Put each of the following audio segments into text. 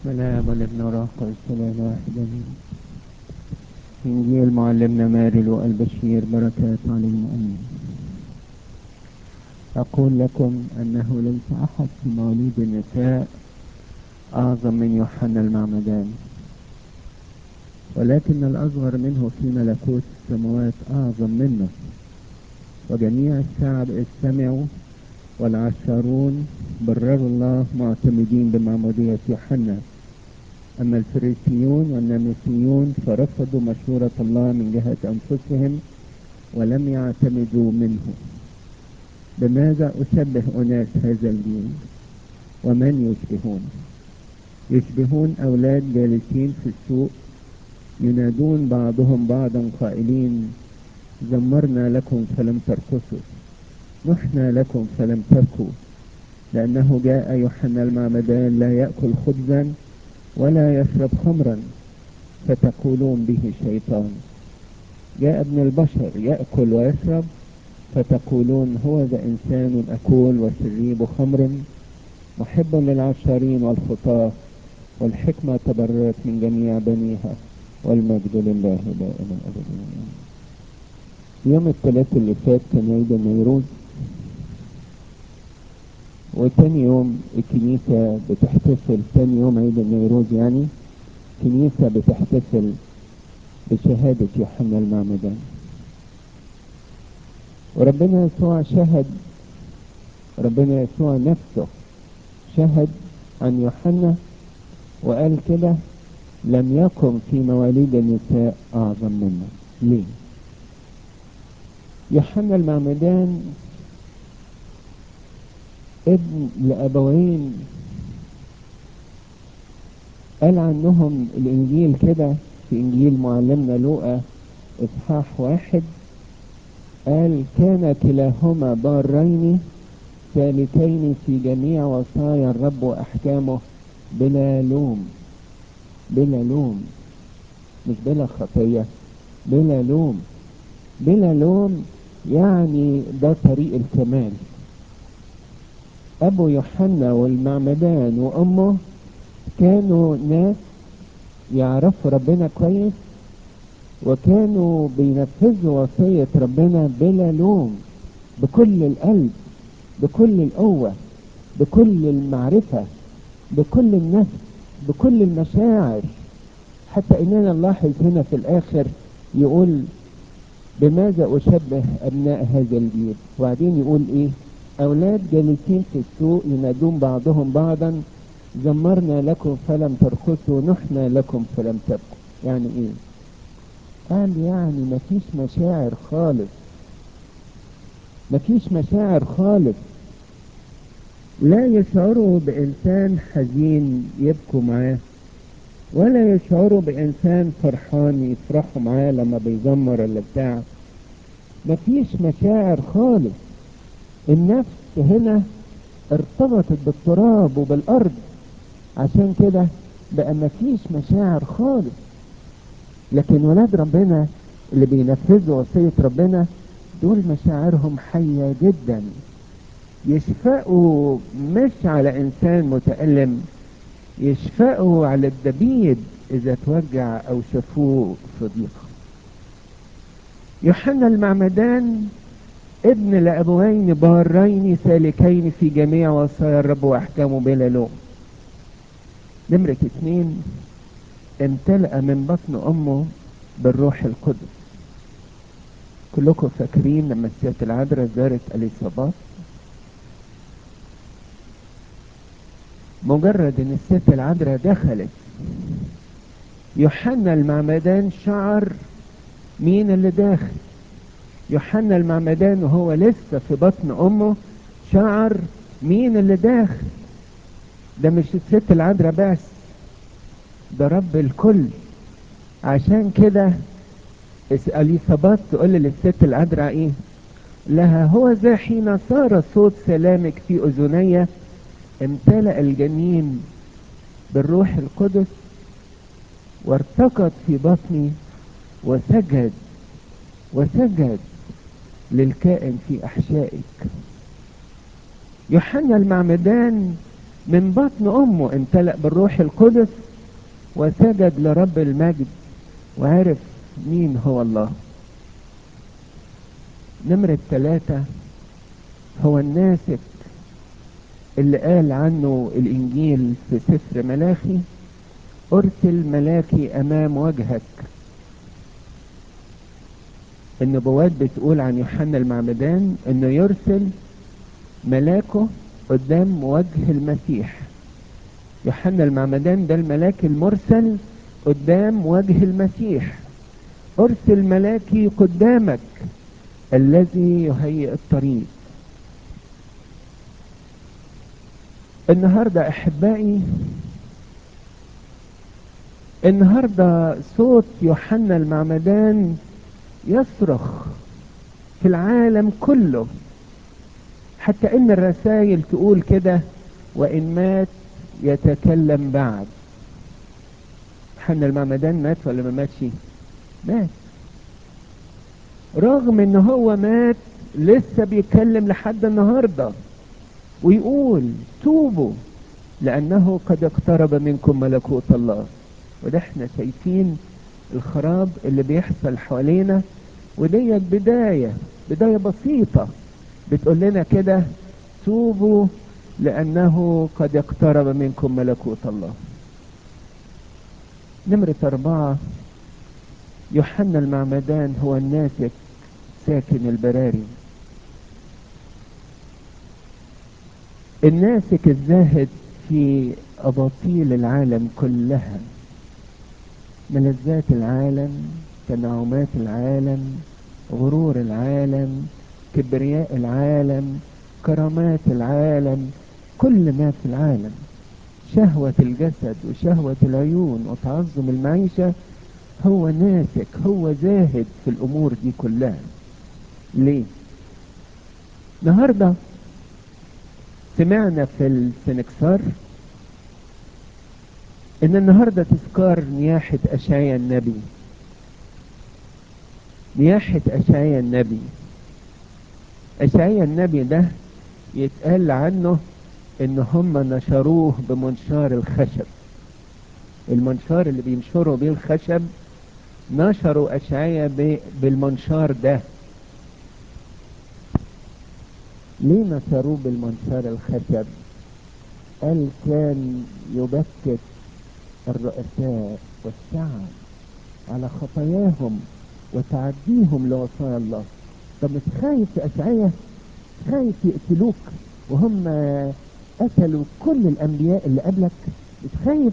سلام والابن والروح والسلام واحد امين انجيل معلمنا ماري البشير بركات عليهم امين اقول لكم انه ليس احد في مواليد النساء اعظم من يوحنا المعمدان ولكن الاصغر منه في ملكوت السماوات اعظم منه وجميع الشعب استمعوا والعشارون برروا الله معتمدين بمعمودية يوحنا أما الفريسيون والناموسيون فرفضوا مشورة الله من جهة أنفسهم ولم يعتمدوا منه بماذا أشبه أناس هذا الجيل ومن يشبهون يشبهون أولاد جالسين في السوق ينادون بعضهم بعضا قائلين زمرنا لكم فلم ترقصوا نحنا لكم فلم تبكوا لأنه جاء يوحنا المعمدان لا يأكل خبزا ولا يشرب خمرا فتقولون به شيطان جاء ابن البشر يأكل ويشرب فتقولون هو ذا إنسان أكول وشريب خمر محب للعشارين والخطاة والحكمة تبررت من جميع بنيها والمجد لله دائما أبدا يوم الثلاث اللي فات كان عيد النيروز وتاني يوم الكنيسة بتحتفل تاني يوم عيد النيروز يعني كنيسة بتحتفل بشهادة يوحنا المعمدان وربنا يسوع شهد ربنا يسوع نفسه شهد عن يوحنا وقال كده لم يكن في مواليد النساء أعظم منه ليه يوحنا المعمدان ابن لأبوين قال عنهم الإنجيل كده في إنجيل معلمنا لوقا إصحاح واحد قال كان كلاهما بارين سالكين في جميع وصايا الرب وأحكامه بلا لوم بلا لوم مش بلا خطية بلا لوم بلا لوم يعني ده طريق الكمال ابو يوحنا والمعمدان وامه كانوا ناس يعرفوا ربنا كويس وكانوا بينفذوا وصية ربنا بلا لوم بكل القلب بكل القوة بكل المعرفة بكل النفس بكل المشاعر حتى اننا نلاحظ هنا في الاخر يقول بماذا أشبه أبناء هذا الجيل وبعدين يقول إيه أولاد جالسين في السوق ينادون بعضهم بعضا زمرنا لكم فلم ترقصوا نحنا لكم فلم تبكوا يعني إيه قال يعني مفيش مشاعر خالص مفيش مشاعر خالص لا يشعروا بإنسان حزين يبكوا معاه ولا يشعروا بإنسان فرحان يفرحوا معاه لما بيزمر ولا بتاع مفيش مشاعر خالص النفس هنا ارتبطت بالتراب وبالأرض عشان كده بقى مفيش مشاعر خالص لكن ولاد ربنا اللي بينفذوا وصية ربنا دول مشاعرهم حية جدا يشفقوا مش على إنسان متألم يشفقوا على الدبيب إذا توجع أو شافوه في ضيقة يوحنا المعمدان ابن لأبوين بارين سالكين في جميع وصايا الرب وأحكامه بلا لوم نمرة اثنين امتلأ من بطن أمه بالروح القدس كلكم فاكرين لما الست العذراء زارت اليصابات مجرد ان الست العذراء دخلت يوحنا المعمدان شعر مين اللي داخل يوحنا المعمدان وهو لسه في بطن امه شعر مين اللي داخل ده مش الست العذراء بس ده رب الكل عشان كده اليصابات تقول للست العذراء ايه لها هو ذا حين صار صوت سلامك في اذني امتلأ الجنين بالروح القدس وارتقد في بطني وسجد وسجد للكائن في احشائك يوحنا المعمدان من بطن امه امتلأ بالروح القدس وسجد لرب المجد وعرف مين هو الله نمرة ثلاثة هو الناسك اللي قال عنه الانجيل في سفر ملاخي ارسل ملاكي امام وجهك النبوات بتقول عن يوحنا المعمدان انه يرسل ملاكه قدام وجه المسيح يوحنا المعمدان ده الملاك المرسل قدام وجه المسيح ارسل ملاكي قدامك الذي يهيئ الطريق النهارده احبائي النهارده صوت يوحنا المعمدان يصرخ في العالم كله حتى ان الرسائل تقول كده وان مات يتكلم بعد يوحنا المعمدان مات ولا ما ماتش مات رغم ان هو مات لسه بيتكلم لحد النهارده ويقول توبوا لانه قد اقترب منكم ملكوت الله وده احنا شايفين الخراب اللي بيحصل حوالينا وديت بداية بداية بسيطة بتقول لنا كده توبوا لأنه قد اقترب منكم ملكوت الله نمرة أربعة يوحنا المعمدان هو الناسك ساكن البراري الناسك الزاهد في أباطيل العالم كلها ملذات العالم تنعمات العالم غرور العالم كبرياء العالم كرامات العالم كل ما في العالم شهوة الجسد وشهوة العيون وتعظم المعيشة هو ناسك هو زاهد في الأمور دي كلها ليه؟ النهارده سمعنا في السنكسار ان النهارده تذكار نياحة اشعيا النبي نياحة اشعيا النبي اشعيا النبي ده يتقال عنه ان هم نشروه بمنشار الخشب المنشار اللي بينشروا بيه الخشب نشروا اشعيا بالمنشار ده ليه نشروه بالمنشار الخشب قال كان يبكت الرؤساء والشعب على خطاياهم وتعديهم لوصايا الله طب مش خايف يا اشعيا خايف يقتلوك وهم قتلوا كل الانبياء اللي قبلك مش خايف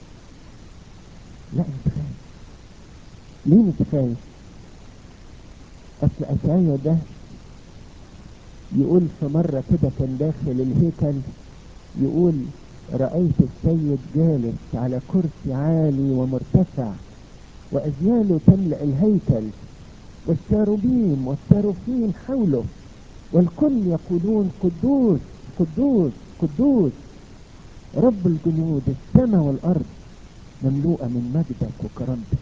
لا مش خايف ليه مش خايف اصل اشعيا ده يقول في مرة كده كان داخل الهيكل يقول رأيت السيد جالس على كرسي عالي ومرتفع وأزياله تملأ الهيكل والشاروبيم والساروفين حوله والكل يقولون قدوس قدوس قدوس رب الجنود السماء والأرض مملوءة من مجدك وكرامتك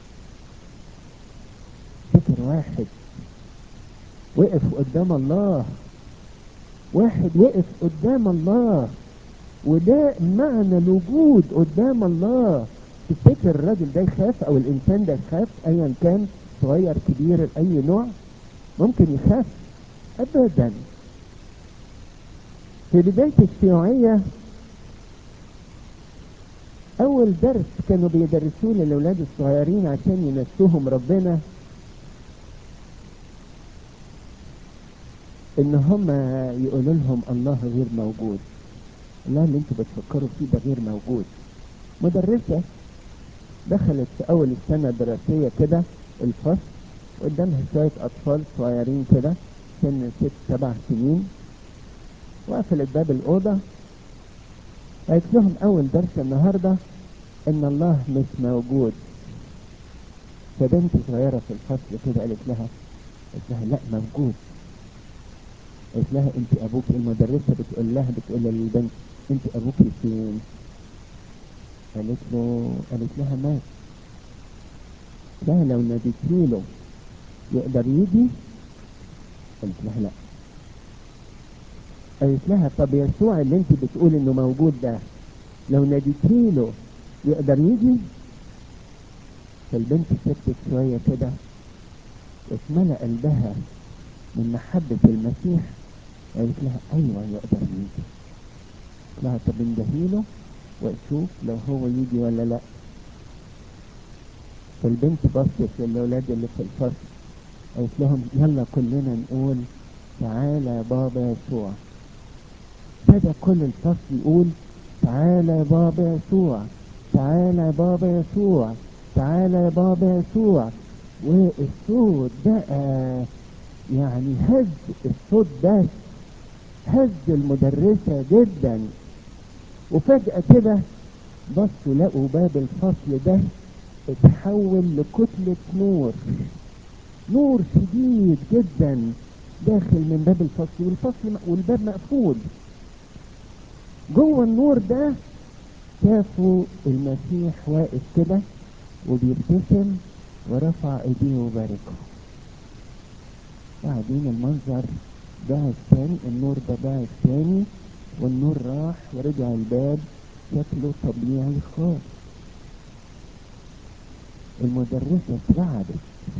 فكر واحد وقف قدام الله واحد وقف قدام الله وده معنى الوجود قدام الله تفتكر الراجل ده يخاف او الانسان ده يخاف ايا كان صغير كبير اي نوع ممكن يخاف ابدا في بداية الشيوعية اول درس كانوا بيدرسوه للاولاد الصغيرين عشان ينسوهم ربنا ان هم يقولوا لهم الله غير موجود الله اللي انتوا بتفكروا فيه ده غير موجود مدرسة دخلت في اول السنة الدراسية كده الفصل قدامها شوية اطفال صغيرين كده سن ست سبع سنين وقفلت باب الاوضة قالت لهم اول درس النهاردة ان الله مش موجود فبنت صغيرة في الفصل كده قالت لها قالت لها لا موجود قالت لها انت ابوك المدرسة بتقول لها بتقول للبنت انت ابوك فين قالت له قالت لها مات لها لو ناديتي له يقدر يجي قالت لها لا قالت لها طب يسوع اللي انت بتقول انه موجود ده لو ناديتيله يقدر يجي فالبنت سكتت شوية كده واتملى قلبها من محبة المسيح قالت لها ايوه يقدر يجي قالت لها طب اندهيله واشوف لو هو يجي ولا لا فالبنت بصت للاولاد اللي في الفصل قالت لهم يلا كلنا نقول تعالى يا بابا يسوع ابتدى كل الفصل يقول تعالى يا بابا يسوع تعالى يا بابا يسوع تعالى يا بابا يسوع والصوت بقى يعني هز الصوت ده هز المدرسة جدا وفجأة كده بصوا لقوا باب الفصل ده اتحول لكتلة نور نور شديد جدا داخل من باب الفصل والفصل والباب مقفول جوه النور ده شافوا المسيح واقف كده وبيبتسم ورفع ايديه وباركه بعدين المنظر ضعف تاني النور ده ضعف تاني والنور راح ورجع الباب شكله طبيعي خالص المدرسة اترعبت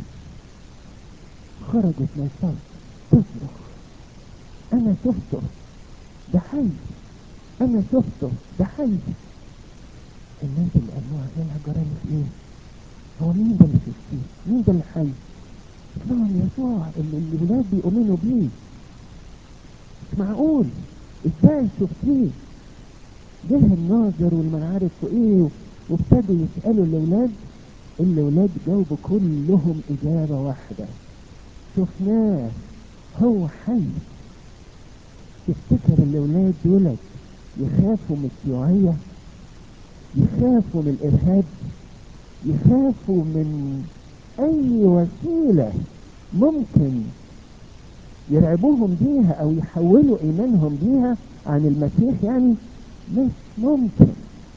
خرجت من الفصل تصرخ انا شفته ده حي انا شفته ده حي الناس اللي قالوها ايه الجرالك ايه هو مين ده اللي شفتيه مين ده اللي حي لهم يسوع اللي الولاد بيؤمنوا بيه مش معقول ازاي شفتيه جه الناظر والمنعرف وايه وابتدوا يسألوا الاولاد الاولاد جاوبوا كلهم اجابة واحدة شفناه هو حي تفتكر الاولاد دولت يخافوا من الشيوعية يخافوا من الارهاب يخافوا من اي وسيلة ممكن يرعبوهم بيها او يحولوا ايمانهم بيها عن المسيح يعني مش ممكن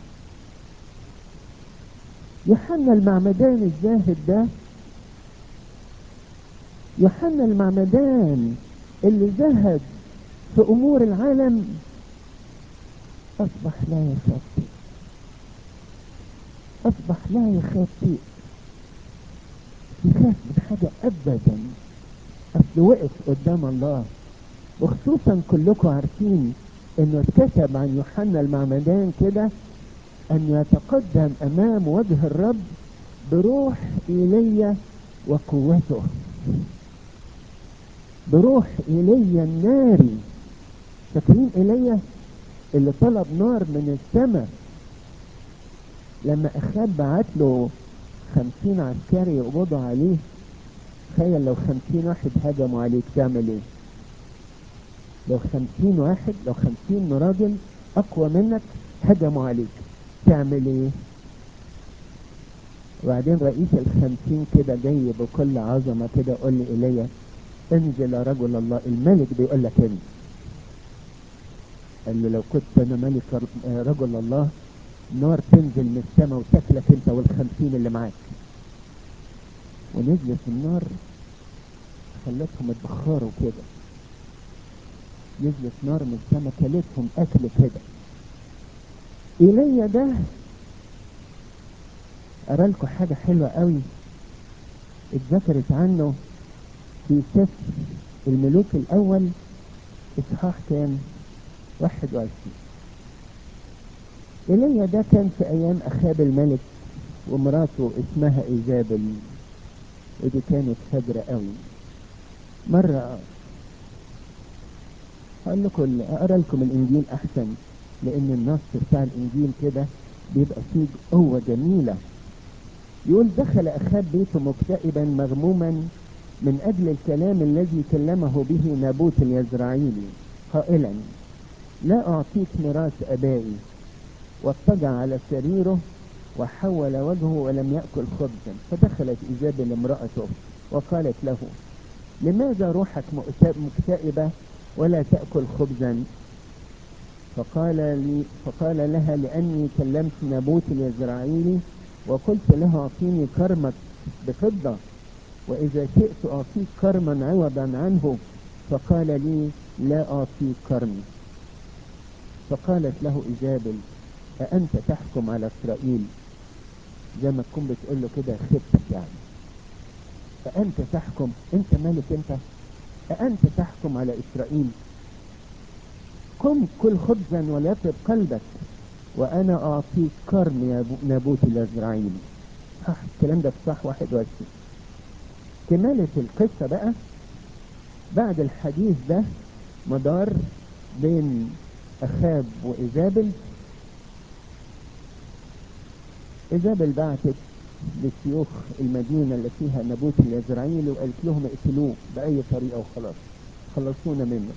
يوحنا المعمدان الزاهد ده يوحنا المعمدان اللي زهد في امور العالم اصبح لا يخاف شيء اصبح لا يخاف شيء يخاف من حاجة ابدا اصل وقف قدام الله وخصوصا كلكم عارفين انه اتكتب عن يوحنا المعمدان كده ان يتقدم امام وجه الرب بروح ايليا وقوته بروح ايليا الناري فاكرين ايليا اللي طلب نار من السماء لما اخاب بعت له خمسين عسكري يقبضوا عليه تخيل لو خمسين واحد هجموا عليك تعمل ايه لو خمسين واحد لو خمسين راجل اقوى منك هجموا عليك تعمل ايه وبعدين رئيس الخمسين كده جاي بكل عظمة كده قول لي ايليا انزل يا رجل الله الملك بيقول لك انزل قال له لو كنت انا ملك رجل الله نار تنزل من السماء وتاكلك انت والخمسين اللي معاك ونزلت النار خلتهم اتبخروا كده نزلت نار من السماء كلتهم اكل كده ايليا ده ارى لكم حاجه حلوه قوي اتذكرت عنه في سفر الملوك الاول اصحاح كام 21 ايليا ده كان في ايام اخاب الملك ومراته اسمها ايزابل ودي كانت فجرة قوي مرة هقول لكم اقرا لكم الانجيل احسن لان النص بتاع الانجيل كده بيبقى فيه قوة جميلة يقول دخل اخاب بيته مكتئبا مغموما من اجل الكلام الذي كلمه به نابوت اليزرعيلي قائلا لا اعطيك ميراث ابائي واضطجع على سريره وحول وجهه ولم يأكل خبزا فدخلت إيزابل امرأته وقالت له لماذا روحك مكتئبة ولا تأكل خبزا فقال لي فقال لها لأني كلمت نابوت اليزرعيلي وقلت له أعطيني كرمك بفضة وإذا شئت أعطيك كرما عوضا عنه فقال لي لا أعطيك كرمي فقالت له إيزابل أأنت تحكم على إسرائيل زي ما تكون بتقول له كده خبتك يعني أأنت تحكم أنت ملك أنت أأنت تحكم على إسرائيل قم كل خبزا وليطب قلبك وأنا أعطيك كرم يا نابوت الأزرعيل صح الكلام ده في صح 21 كمالة القصة بقى بعد الحديث ده مدار بين أخاب وإيزابل إيزابل بعتت لشيوخ المدينة اللي فيها نابوت اليزرعيل وقالت لهم اقتلوه بأي طريقة وخلاص خلصونا منه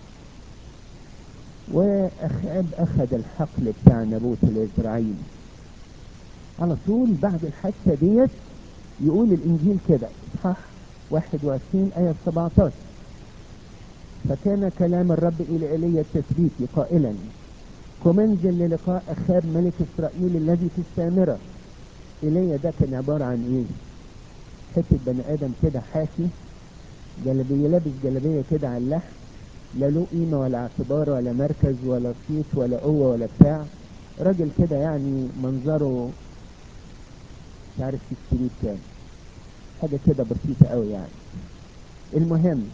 وأخاب أخذ الحقل بتاع نابوت اليزرعيل على طول بعد الحادثة ديت يقول الإنجيل كده صح 21 آية 17 فكان كلام الرب إلى إيليا التثبيتي قائلا قم انزل للقاء أخاب ملك إسرائيل الذي في السامرة إيليا ده كان عبارة عن إيه؟ حتة بني آدم كده حافي جلبية لابس جلبية كده على اللحم لا له قيمة ولا اعتبار ولا مركز ولا صيت ولا قوة ولا بتاع راجل كده يعني منظره مش عارف تشتريه بكام حاجة كده بسيطة قوي يعني المهم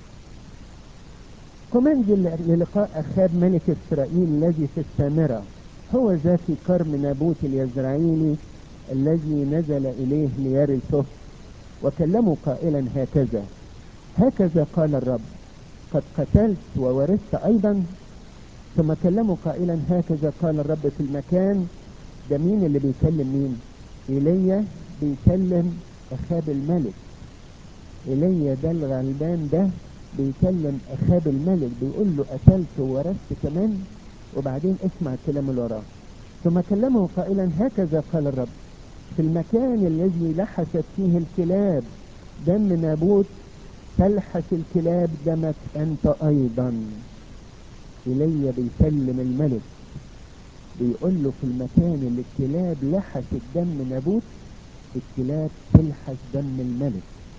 قم انزل للقاء أخاب ملك إسرائيل الذي في السامرة هو ذا في كرم نابوت اليزرعيلي الذي نزل إليه ليرثه وكلموا قائلا هكذا هكذا قال الرب قد قتلت وورثت أيضا ثم كلموا قائلا هكذا قال الرب في المكان ده مين اللي بيكلم مين إيليا بيكلم أخاب الملك إيليا ده الغلبان ده بيكلم أخاب الملك بيقول له قتلت وورثت كمان وبعدين اسمع الكلام اللي وراه ثم كلمه قائلا هكذا قال الرب في المكان الذي لحست فيه الكلاب دم نابوت تلحس الكلاب دمك أنت أيضا إلي بيكلم الملك بيقول له في المكان اللي الكلاب لحست دم نابوت الكلاب تلحس دم الملك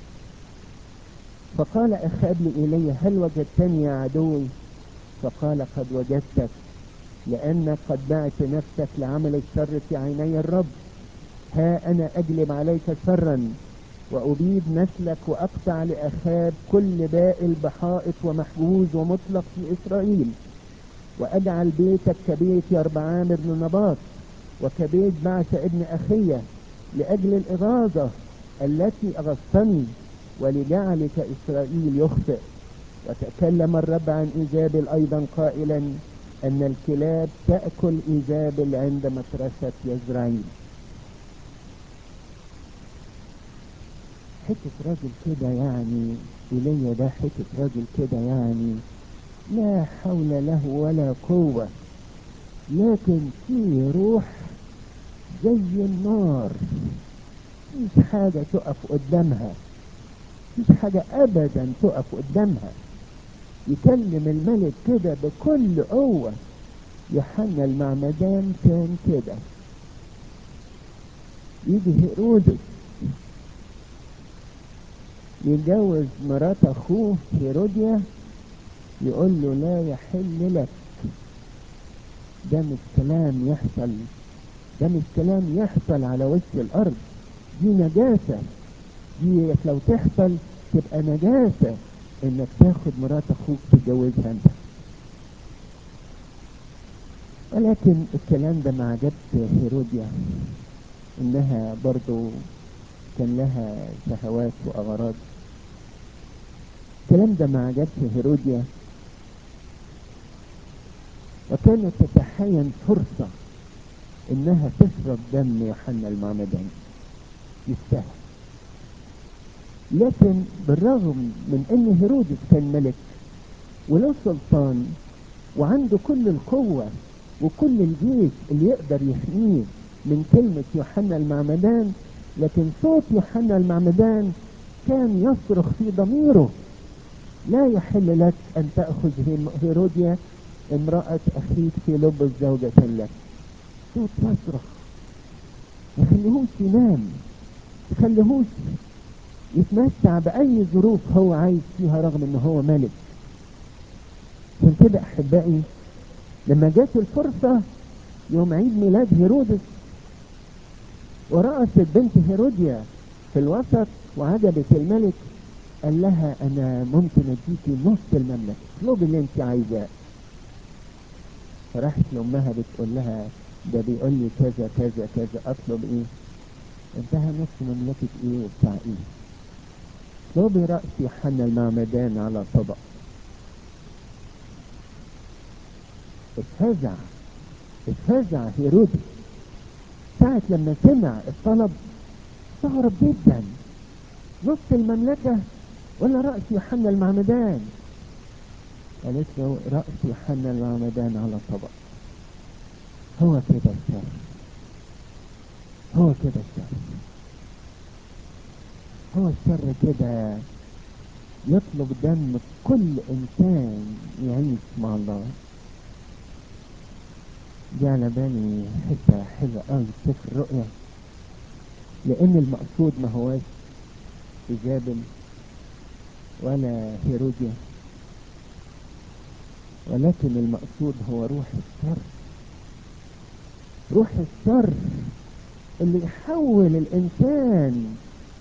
فقال أخاب لإلي هل وجدتني يا عدوي فقال قد وجدتك لأنك قد بعت نفسك لعمل الشر في عيني الرب ها أنا أجلب عليك شرا وأبيد نسلك وأقطع لأخاب كل بائل بحائط ومحجوز ومطلق في إسرائيل وأجعل بيتك كبيت يربعام بن نباط وكبيت بعث ابن أخية لأجل الإغاظة التي أغصتني ولجعلك إسرائيل يخطئ وتكلم الرب عن إيزابل أيضا قائلا أن الكلاب تأكل إيزابل عند مترسة يزرعيل حتة راجل كده يعني إلي ده حتة راجل كده يعني لا حول له ولا قوة لكن في روح زي النار مش حاجة تقف قدامها مش حاجة أبدا تقف قدامها يكلم الملك كده بكل قوة يوحنا المعمدان كان كده يجي هيرودس يتجوز مرات اخوه هيروديا يقول له لا يحل لك ده مش كلام يحصل ده مش كلام يحصل على وش الارض دي نجاسة دي لو تحصل تبقى نجاسة انك تاخد مرات اخوك تتجوزها انت ولكن الكلام ده ما عجبش هيروديا انها برضو كان لها شهوات واغراض الكلام ده ما عجبش هيروديا وكانت تتحين فرصة انها تشرب دم يوحنا المعمدان يستاهل لكن بالرغم من ان هيرودس كان ملك وله سلطان وعنده كل القوة وكل الجيش اللي يقدر يحميه من كلمة يوحنا المعمدان لكن صوت يوحنا المعمدان كان يصرخ في ضميره لا يحل لك ان تأخذ هيروديا امرأة اخيك في لب زوجة لك صوت يصرخ ما خليهوش ينام ما خليهوش يتمتع بأي ظروف هو عايش فيها رغم ان هو ملك عشان كده احبائي لما جات الفرصة يوم عيد ميلاد هيرودس ورأست بنت هيروديا في الوسط وعجبت الملك قال لها انا ممكن اديكي نص المملكة اطلبي اللي انت عايزاه فراحت لامها بتقول لها ده بيقول لي كذا كذا كذا اطلب ايه انتهى نص مملكة ايه وبتاع ايه اطلبي رأس يوحنا المعمدان على طبق اتفزع اتفزع هيرودس ساعة لما سمع الطلب استغرب جدا نص المملكة ولا رأس يوحنا المعمدان قالت له رأس يوحنا المعمدان على طبق هو كده الشر هو كده الشر هو الشر كده يطلب دم كل انسان يعيش مع الله دي على بالي حته حلوه قوي في سفر الرؤيا لان المقصود ما هواش ايزابل ولا هيروديا ولكن المقصود هو روح الشر روح الشر اللي يحول الانسان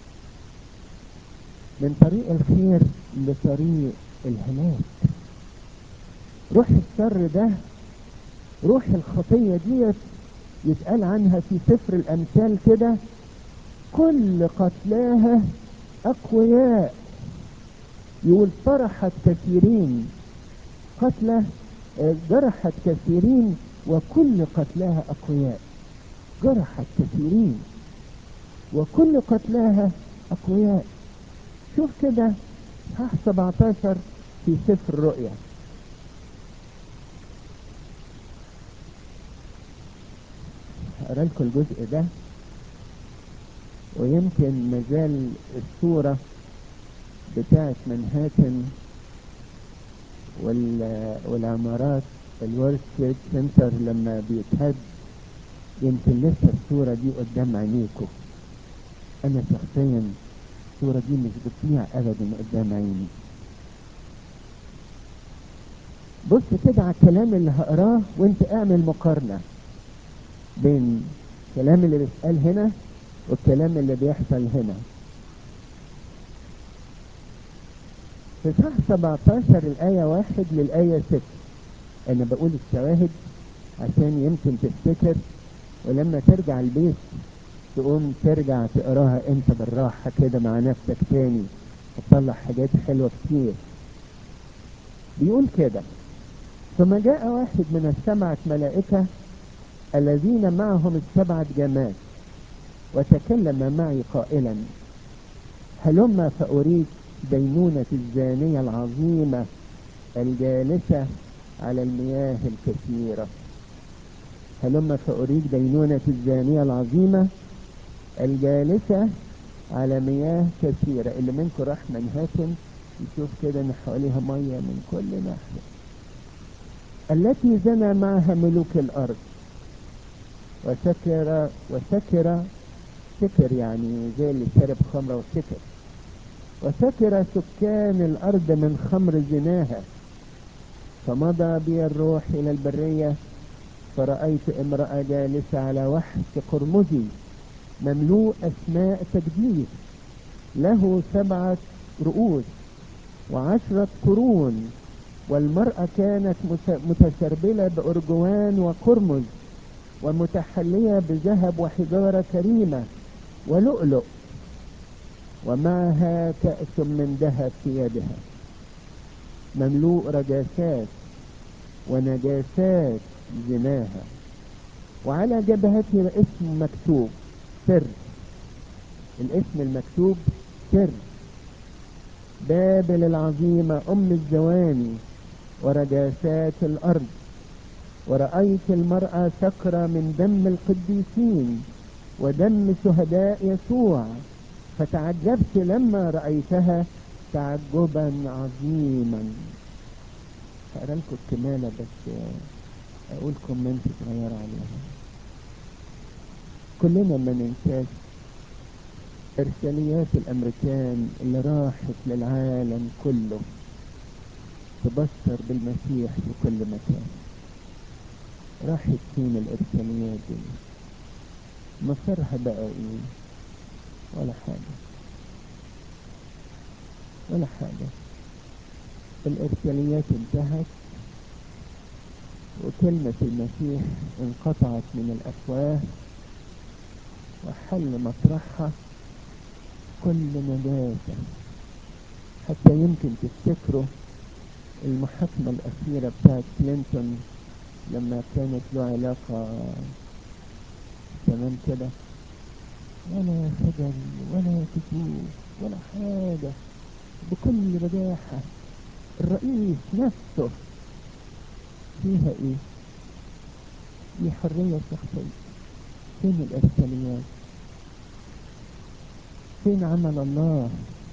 من طريق الخير لطريق الهلاك روح الشر ده روح الخطية ديت يتقال عنها في سفر الأمثال كده كل قتلاها أقوياء يقول طرحت كثيرين قتلة جرحت كثيرين وكل قتلاها أقوياء جرحت كثيرين وكل قتلاها أقوياء شوف كده صح 17 في سفر الرؤيا اقرا لكم الجزء ده ويمكن مازال الصورة بتاعت منهاتن وال... والعمارات الورد تريد سنتر لما بيتهد يمكن لسه الصورة دي قدام عينيكم انا شخصيا الصورة دي مش بتضيع ابدا قدام عيني بص كده على الكلام اللي هقراه وانت اعمل مقارنة بين الكلام اللي بيتقال هنا والكلام اللي بيحصل هنا في صح 17 الآية واحد للآية ست أنا بقول الشواهد عشان يمكن تفتكر ولما ترجع البيت تقوم ترجع تقراها انت بالراحة كده مع نفسك تاني وتطلع حاجات حلوة كتير بيقول كده ثم جاء واحد من السبعة ملائكة الذين معهم السبعة جماد وتكلم معي قائلا هلم فأريك دينونة الزانية العظيمة الجالسة على المياه الكثيرة هلم فأريك دينونة الزانية العظيمة الجالسة على مياه كثيرة اللي منكم راح منهاتن يشوف كده ان حواليها مية من كل ناحية التي زنى معها ملوك الأرض وسكر وسكر سكر يعني زي اللي شرب خمرة وسكر وسكر سكان الأرض من خمر زناها فمضى بي الروح إلى البرية فرأيت امرأة جالسة على وحش قرمزي مملوء أسماء تجديد له سبعة رؤوس وعشرة قرون والمرأة كانت متسربلة بأرجوان وقرمز ومتحلية بذهب وحجارة كريمة ولؤلؤ ومعها كأس من ذهب في يدها مملوء رجاسات ونجاسات زناها وعلى جبهتها اسم مكتوب سر الاسم المكتوب سر بابل العظيمة أم الزواني ورجاسات الأرض ورأيت المرأة سكرة من دم القديسين ودم شهداء يسوع فتعجبت لما رأيتها تعجبا عظيما هقرا لكم الكمالة بس أقول كومنت صغير عليها كلنا ما ننساش إرساليات الأمريكان اللي راحت للعالم كله تبشر بالمسيح في كل مكان راحت فين الإرساليات دي مصيرها بقى إيه ولا حاجة ولا حاجة الإرساليات انتهت وكلمة المسيح انقطعت من الأفواه وحل مطرحها كل نجاسة حتى يمكن تفتكروا المحاكمة الأخيرة بتاعت كلينتون لما كانت له علاقة تمام كده ولا خجل ولا كسوف ولا حاجة بكل بجاحة الرئيس نفسه فيها ايه دي حرية شخصية فين الإرساليات فين عمل الله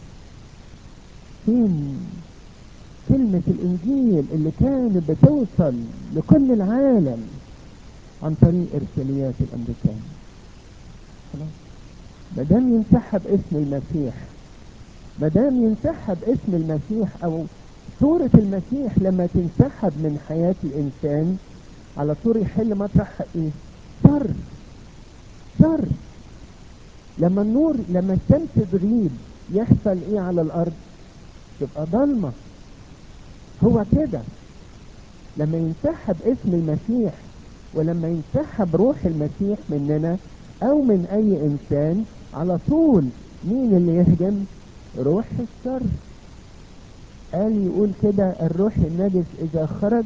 فين كلمة الإنجيل اللي كانت بتوصل لكل العالم عن طريق إرساليات الأمريكان خلاص ما دام ينسحب اسم المسيح ما دام ينسحب اسم المسيح أو صورة المسيح لما تنسحب من حياة الإنسان على طول يحل مطرحها إيه؟ شر شر لما النور لما الشمس تغيب يحصل إيه على الأرض؟ تبقى ضلمة هو كده لما ينسحب اسم المسيح ولما ينسحب روح المسيح مننا او من اي انسان على طول مين اللي يهجم روح الشر قال يقول كده الروح النجس اذا خرج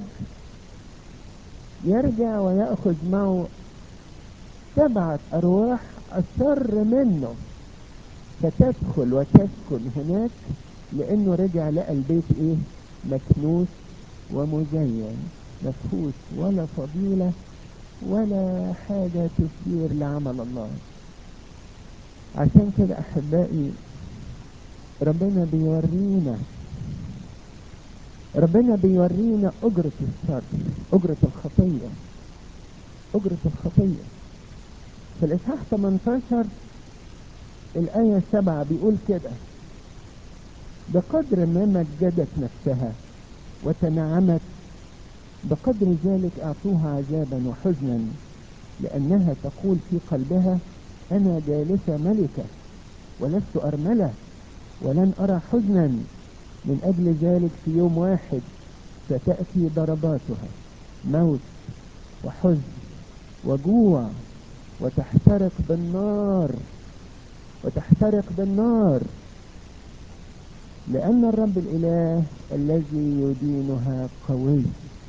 يرجع ويأخذ معه سبعة ارواح اشر منه فتدخل وتسكن هناك لانه رجع لقى البيت ايه مكنوس ومزين مفهوش ولا فضيلة ولا حاجة تشير لعمل الله عشان كده احبائي ربنا بيورينا ربنا بيورينا اجرة الشر اجرة الخطية اجرة الخطية في الاصحاح 18 الاية 7 بيقول كده بقدر ما مجدت نفسها وتنعمت بقدر ذلك اعطوها عذابا وحزنا لانها تقول في قلبها انا جالسه ملكه ولست ارمله ولن ارى حزنا من اجل ذلك في يوم واحد ستاتي ضرباتها موت وحزن وجوع وتحترق بالنار وتحترق بالنار لأن الرب الإله الذي يدينها قوي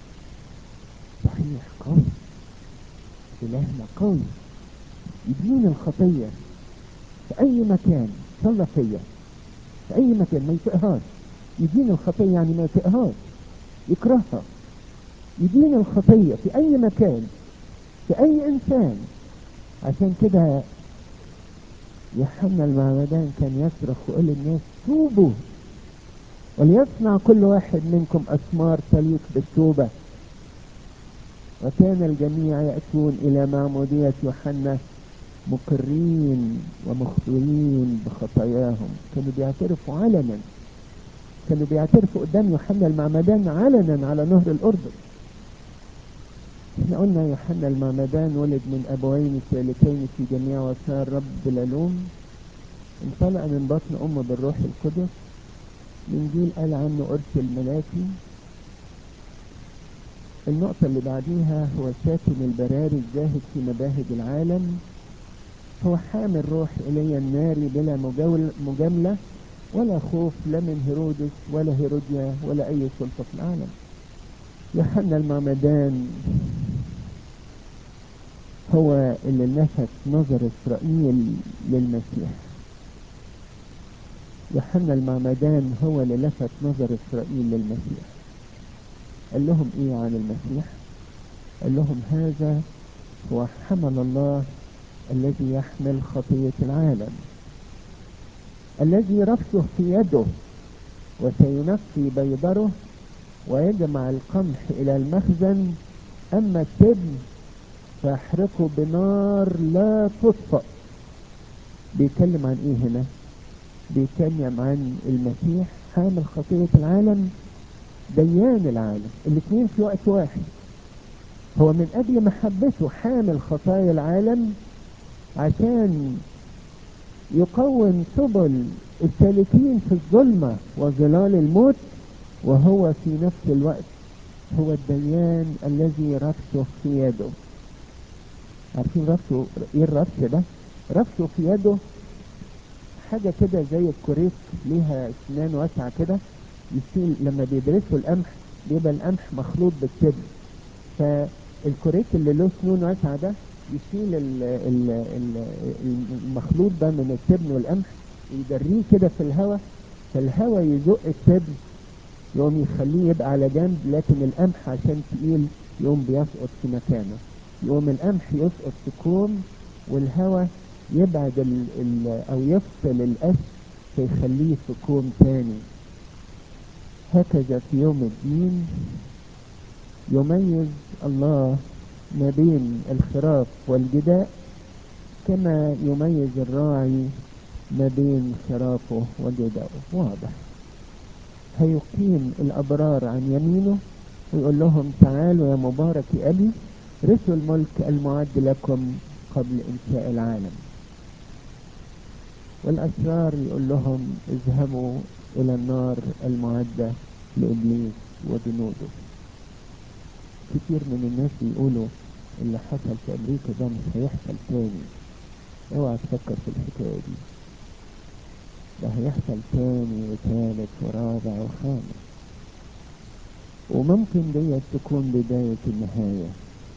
صحيح قوي إلهنا قوي يدين الخطية في أي مكان صلى فيا في أي مكان ما يطيقهاش يدين الخطية يعني ما يطيقهاش يكرهها يدين الخطية في أي مكان في أي إنسان عشان كده يوحنا المعمدان كان يصرخ ويقول للناس توبوا وليصنع كل واحد منكم أثمار تليق بالتوبة وكان الجميع يأتون إلى معمودية يوحنا مقرين ومخبرين بخطاياهم كانوا بيعترفوا علنا كانوا بيعترفوا قدام يوحنا المعمدان علنا على نهر الأردن احنا قلنا يوحنا المعمدان ولد من أبوين سالكين في جميع وسائل رب العلوم انطلق من بطن أمه بالروح القدس الإنجيل قال عنه أرسل ملاكي النقطة اللي بعديها هو ساكن البراري الزاهد في مباهج العالم هو حامل روح إلي الناري بلا مجاول مجاملة ولا خوف لا من هيرودس ولا هيروديا ولا أي سلطة في العالم يوحنا المعمدان هو اللي لفت نظر إسرائيل للمسيح يوحنا المعمدان هو اللي لفت نظر إسرائيل للمسيح قال لهم إيه عن المسيح قال لهم هذا هو حمل الله الذي يحمل خطية العالم الذي رفسه في يده وسينقي بيضره ويجمع القمح إلى المخزن أما التبن فاحرقه بنار لا تطفأ بيتكلم عن ايه هنا بيتكلم عن المسيح حامل خطية العالم ديان العالم الاثنين في وقت واحد هو من اجل محبته حامل خطايا العالم عشان يقوم سبل السالكين في الظلمة وظلال الموت وهو في نفس الوقت هو الديان الذي رفسه في يده عارفين رفسه ايه الرفس ده رفسه في يده حاجة كده زي الكوريك ليها اسنان واسعة كده يشيل لما بيدرسوا القمح بيبقى القمح مخلوط بالتبن فالكوريك اللي له سنون واسعة ده يشيل ال ال ال المخلوط ده من التبن والقمح ويجريه كده في الهواء فالهواء يزق التبن يقوم يخليه يبقى على جنب لكن القمح عشان تقيل يقوم بيسقط في مكانه يقوم القمح يسقط في كوم والهواء يبعد ال ال او يفصل القش فيخليه في كوم تاني هكذا في يوم الدين يميز الله ما بين الخراف والجداء كما يميز الراعي ما بين خرافه وجداءه واضح هيقيم الأبرار عن يمينه ويقول لهم تعالوا يا مبارك أبي رثوا الملك المعد لكم قبل إنشاء العالم والأسرار يقول لهم اذهبوا إلى النار المعدة لإبليس وجنوده كتير من الناس بيقولوا اللي حصل في أمريكا ده مش هيحصل تاني اوعى تفكر في الحكاية دي ده هيحصل تاني وثالث ورابع وخامس وممكن ديت تكون بداية النهاية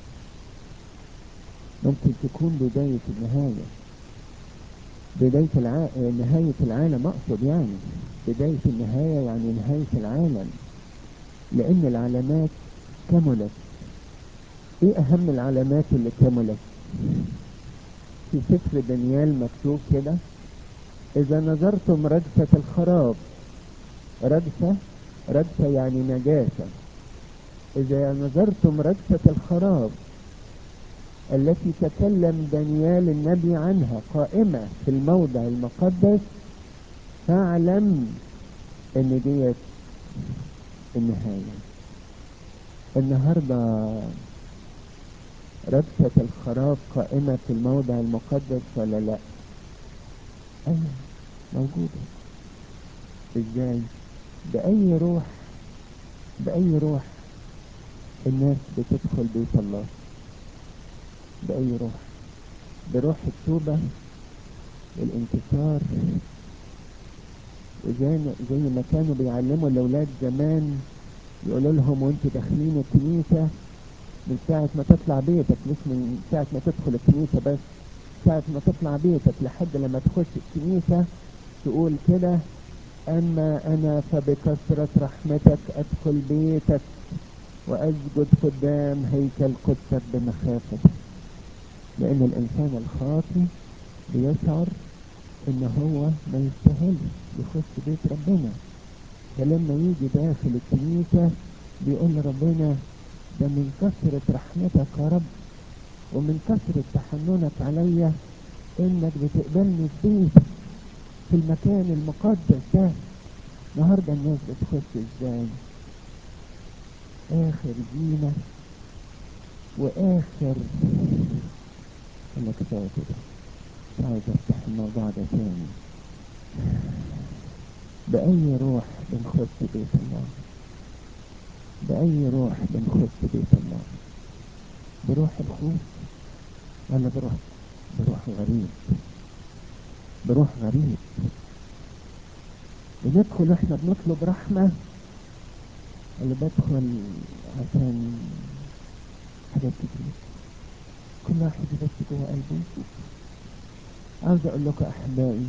ممكن تكون بداية النهاية بداية الع... نهاية العالم أقصد يعني بداية النهاية يعني نهاية العالم لأن العلامات كملت إيه أهم العلامات اللي كملت في سفر دانيال مكتوب كده إذا نظرتم رجفة الخراب رجفة رجفة يعني نجاسة إذا نظرتم رجفة الخراب التي تكلم دانيال النبي عنها قائمة في الموضع المقدس فاعلم ان ديت النهاية النهاردة رجفة الخراب قائمة في الموضع المقدس ولا لا ايوه موجودة ازاي بأي روح بأي روح الناس بتدخل بيت الله بأي روح بروح التوبة والانكسار وزي زي ما كانوا بيعلموا الأولاد زمان يقولوا لهم وانتوا داخلين الكنيسة من ساعة ما تطلع بيتك مش من ساعة ما تدخل الكنيسة بس ساعة ما تطلع بيتك لحد لما تخش الكنيسة تقول كده أما أنا فبكثرة رحمتك أدخل بيتك وأسجد قدام هيكل قدسك بمخافتك لأن الإنسان الخاطي بيشعر إن هو ما يستاهلش يخش بيت ربنا فلما يجي داخل الكنيسة بيقول لربنا ده من كثرة رحمتك يا رب ومن كثرة تحننك عليا إنك بتقبلني في بيتك في المكان المقدس ده النهارده الناس بتخش ازاي آخر زينة وآخر أنا كفاية كده مش عايز أفتح الموضوع ده تاني بأي روح بنخش بيت الله بأي روح بنخش بيت الله بروح الخوف ولا بروح بروح غريب بروح غريب بندخل احنا بنطلب رحمة ولا بدخل عشان حاجات كتير كل واحد بس جوه قلبه يشوف عاوز اقول لكم احبائي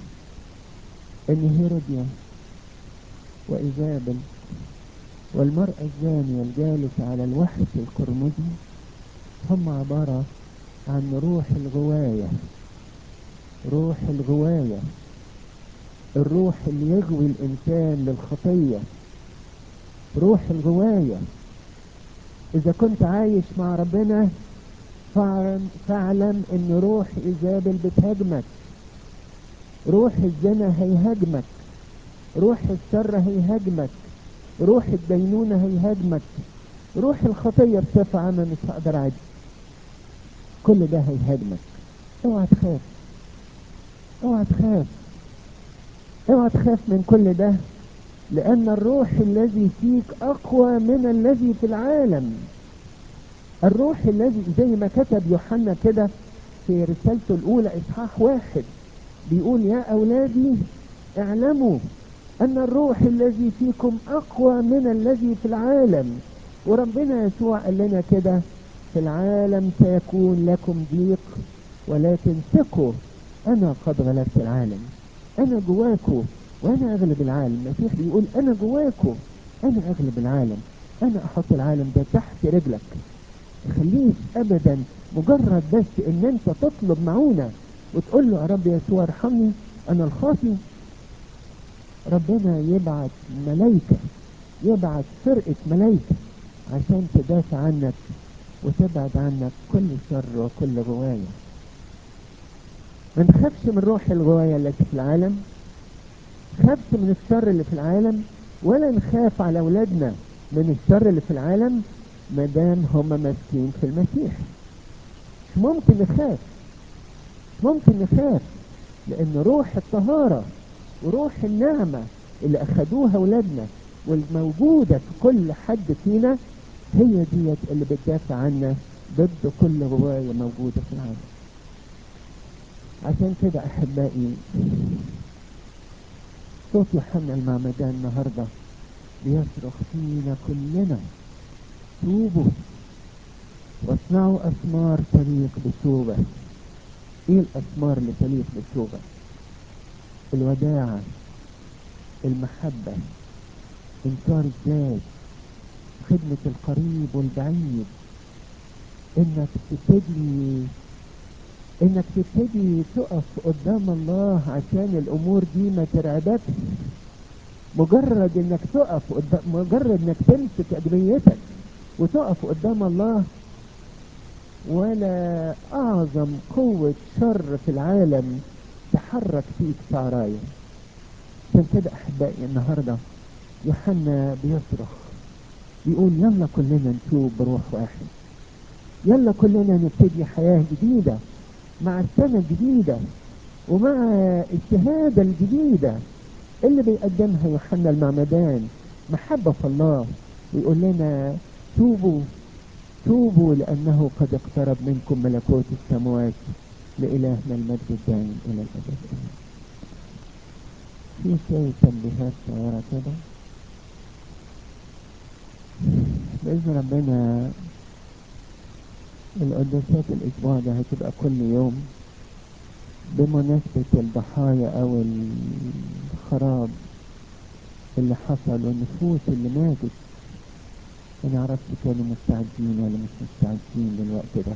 ان هيروديا وايزابل والمرأة الزانية الجالسة على الوحش القرمزي هم عبارة عن روح الغواية روح الغواية الروح اللي يغوي الإنسان للخطية روح الغواية إذا كنت عايش مع ربنا فاعلم, فاعلم إن روح إيزابل بتهاجمك روح الزنا هيهاجمك روح الشر هيهاجمك روح الدينونة هيهاجمك روح الخطية بصفة عامة مش هقدر اعدي كل ده هيهاجمك اوعى تخاف اوعى تخاف اوعى تخاف من كل ده لان الروح الذي فيك اقوى من الذي في العالم الروح الذي زي ما كتب يوحنا كده في رسالته الاولى اصحاح واحد بيقول يا اولادي اعلموا ان الروح الذي فيكم اقوى من الذي في العالم وربنا يسوع قال لنا كده في العالم سيكون لكم ضيق ولكن ثقوا انا قد غلبت العالم انا جواكم وانا اغلب العالم المسيح بيقول انا جواكم انا اغلب العالم انا احط العالم ده تحت رجلك تخليش ابدا مجرد بس ان انت تطلب معونة وتقول له يا رب يسوع ارحمني انا الخاطي ربنا يبعت ملايكة يبعت فرقة ملايكة عشان تدافع عنك وتبعد عنك كل شر وكل غواية ما نخافش من روح الغواية التي في العالم خافش من الشر اللي في العالم ولا نخاف على اولادنا من الشر اللي في العالم ما دام هم ماسكين في المسيح مش ممكن نخاف مش ممكن نخاف لان روح الطهارة وروح النعمة اللي اخدوها اولادنا والموجودة في كل حد فينا هي ديت اللي بتدافع عنا ضد كل غواية موجودة في العالم عشان كده احبائي صوت يوحنا المعمدان النهاردة بيصرخ فينا كلنا توبوا واصنعوا أثمار تليق بالتوبة ايه الأثمار اللي تليق بالتوبة الوداعة المحبة انكار الذات خدمة القريب والبعيد انك تبتدي انك تبتدي تقف قدام الله عشان الامور دي ما ترعبكش مجرد انك تقف قدام مجرد انك تمسك ادميتك وتقف قدام الله ولا اعظم قوة شر في العالم تحرك فيك شعرايا عشان كده احبائي النهاردة يوحنا بيصرخ يقول يلا كلنا نتوب بروح واحد يلا كلنا نبتدي حياة جديدة مع السنة الجديدة ومع الشهادة الجديدة اللي بيقدمها يوحنا المعمدان محبة في الله ويقول لنا توبوا توبوا لأنه قد اقترب منكم ملكوت السماوات لإلهنا المجد الدائم إلى الأبد في شوية تنبيهات صغيرة كده بإذن ربنا القداسات الأسبوع ده هتبقى كل يوم بمناسبة الضحايا أو الخراب اللي حصل والنفوس اللي ماتت ما نعرفش كانوا مستعدين ولا مش مستعدين للوقت ده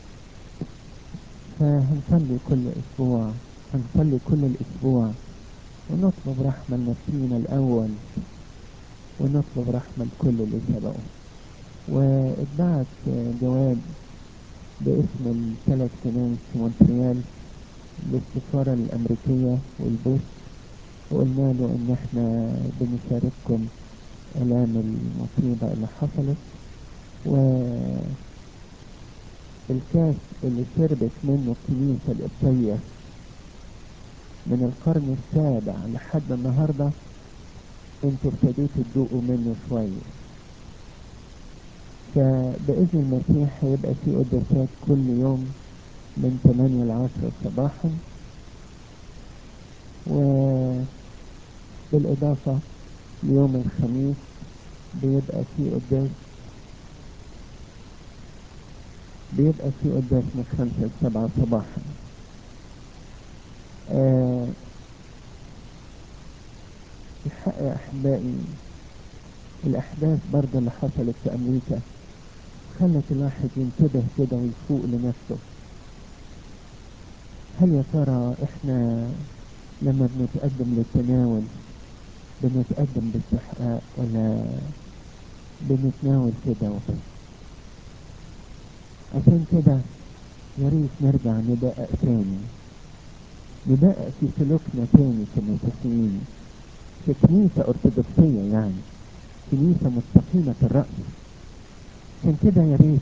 فهنصلي كل أسبوع هنصلي كل الأسبوع ونطلب رحمة لنفسينا الأول ونطلب رحمة لكل اللي سبقوا واتبعت جواب باسم الثلاث كنائس في مونتريال للسفارة الأمريكية والبوست وقلنا له إن إحنا بنشارككم آلام المصيبة اللي حصلت والكاس اللي شربت منه الكنيسة القبطية من القرن السابع لحد النهاردة انتوا ابتديتوا تدوقوا منه شوية فبإذن المسيح هيبقى في قداسات كل يوم من 8 ل 10 صباحا وبالإضافة يوم الخميس بيبقى في قداس بيبقى في قداس من خمسة لسبعة صباحا آه الحق يا أحبائي الأحداث برضه اللي حصلت في أمريكا خلت الواحد ينتبه كده ويفوق لنفسه هل يا ترى احنا لما بنتقدم للتناول بنتقدم باستحقاق ولا بنتناول كده وبس عشان كده يا ريت نرجع ندقق تاني ندقق في سلوكنا تاني كمسيحيين في كنيسة أرثوذكسية يعني كنيسة مستقيمة الرأس عشان كده يا ريت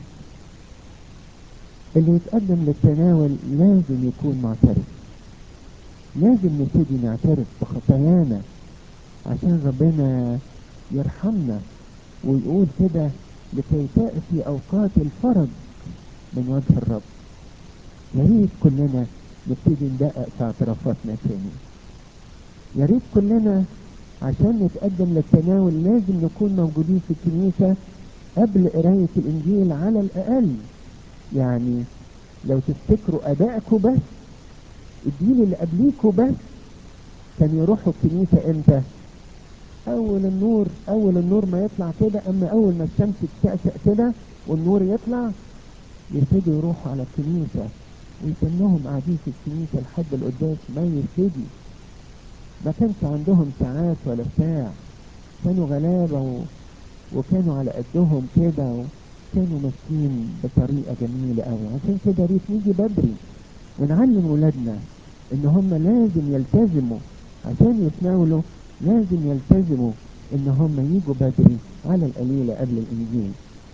اللي يتقدم للتناول لازم يكون معترف لازم نبتدي نعترف بخطايانا عشان ربنا يرحمنا ويقول كده لكي تأتي أوقات الفرج من وجه الرب يا ريت كلنا نبتدي ندقق في اعترافاتنا تاني يا ريت كلنا عشان نتقدم للتناول لازم نكون موجودين في الكنيسة قبل قراية الإنجيل على الأقل يعني لو تفتكروا أبائكم بس الجيل اللي قبليكوا بس كان يروحوا الكنيسة امتى؟ أول النور أول النور ما يطلع كده أما أول ما الشمس تشقشق كده والنور يطلع يبتدوا يروحوا على الكنيسة ويتنهم قاعدين في الكنيسة لحد القداس ما يبتدي ما كانش عندهم ساعات ولا ساعة كانوا غلابة و... وكانوا على قدهم كده وكانوا ماشيين بطريقة جميلة قوي عشان كده ريت نيجي بدري ونعلم ولادنا ان هم لازم يلتزموا عشان يتناولوا لازم يلتزموا ان هم يجوا بدري على القليلة قبل الانجيل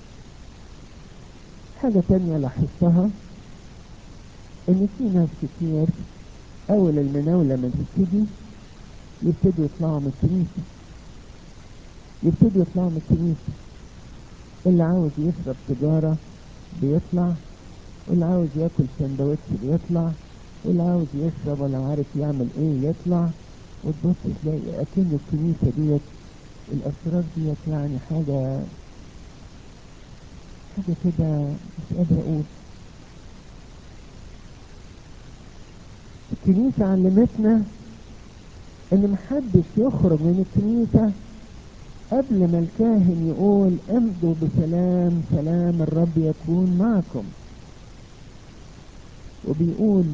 حاجة تانية لاحظتها ان في ناس كتير اول المناولة ما تبتدي يبتدوا يطلعوا من الكنيسة يبتدوا يطلعوا من الكنيسة اللي عاوز يشرب سيجارة بيطلع واللي عاوز ياكل سندوتش بيطلع واللي عاوز يشرب ولا عارف يعمل ايه يطلع وتبص تلاقي اكن الكنيسة ديت الاسرار ديت يعني حاجة حاجة كده مش قادر اقول الكنيسة علمتنا ان محدش يخرج من الكنيسة قبل ما الكاهن يقول امضوا بسلام سلام الرب يكون معكم وبيقول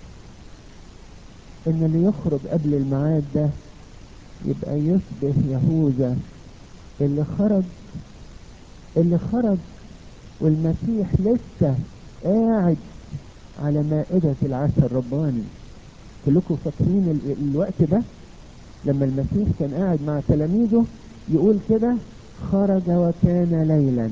ان اللي يخرج قبل الميعاد ده يبقى يشبه يهوذا اللي خرج اللي خرج والمسيح لسه قاعد على مائدة العشاء الرباني كلكم فاكرين ال- الوقت ده لما المسيح كان قاعد مع تلاميذه يقول كده خرج وكان ليلا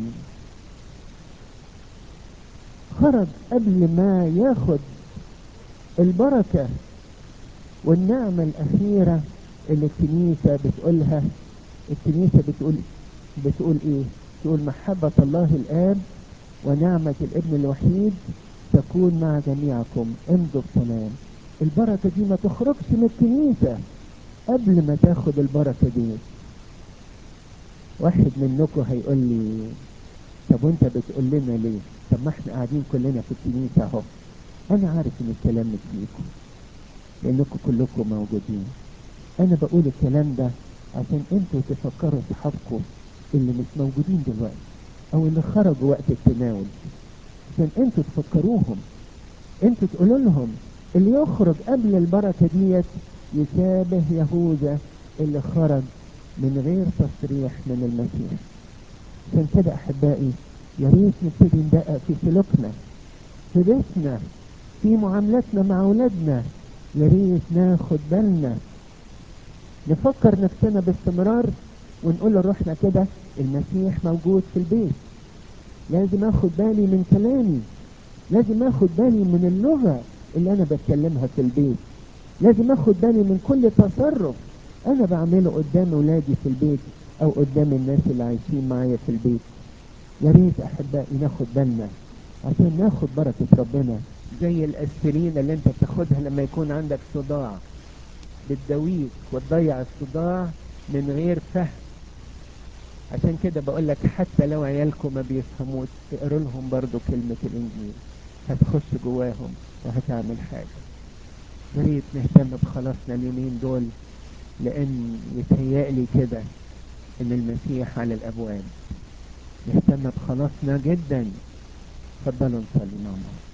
خرج قبل ما ياخد البركة والنعمة الأخيرة اللي الكنيسة بتقولها الكنيسة بتقول بتقول ايه تقول محبة الله الآب ونعمة الابن الوحيد تكون مع جميعكم امضوا بسلام البركة دي ما تخرجش من الكنيسة قبل ما تاخد البركة دي واحد منكم هيقول لي طب وانت بتقول لنا ليه طب ما احنا قاعدين كلنا في الكنيسة اهو انا عارف ان الكلام مش ليكم لانكم كلكم موجودين انا بقول الكلام ده عشان انتوا تفكروا اصحابكم اللي مش موجودين دلوقتي او اللي خرجوا وقت التناول عشان انتوا تفكروهم انتوا تقولوا لهم اللي يخرج قبل البركة ديت يشابه يهوذا اللي خرج من غير تصريح من المسيح عشان كده احبائي يا ريت نبتدي ندقق في سلوكنا في بيتنا في معاملتنا مع اولادنا يا ريت ناخد بالنا نفكر نفسنا باستمرار ونقول لروحنا كده المسيح موجود في البيت لازم اخد بالي من كلامي لازم اخد بالي من اللغة اللي انا بتكلمها في البيت لازم اخد بالي من كل تصرف انا بعمله قدام اولادي في البيت او قدام الناس اللي عايشين معايا في البيت يا ريت احبائي ناخد بالنا عشان ناخد بركة ربنا زي الاسبرين اللي انت بتاخدها لما يكون عندك صداع بتداويك وتضيع الصداع من غير فهم عشان كده بقول لك حتى لو عيالكم ما بيفهموش اقروا لهم برضو كلمة الانجيل هتخش جواهم وهتعمل حاجة يا ريت نهتم بخلاصنا اليومين دول لان يتهيألي كده ان المسيح على الابواب نهتم بخلاصنا جدا اتفضلوا نصلي مع بعض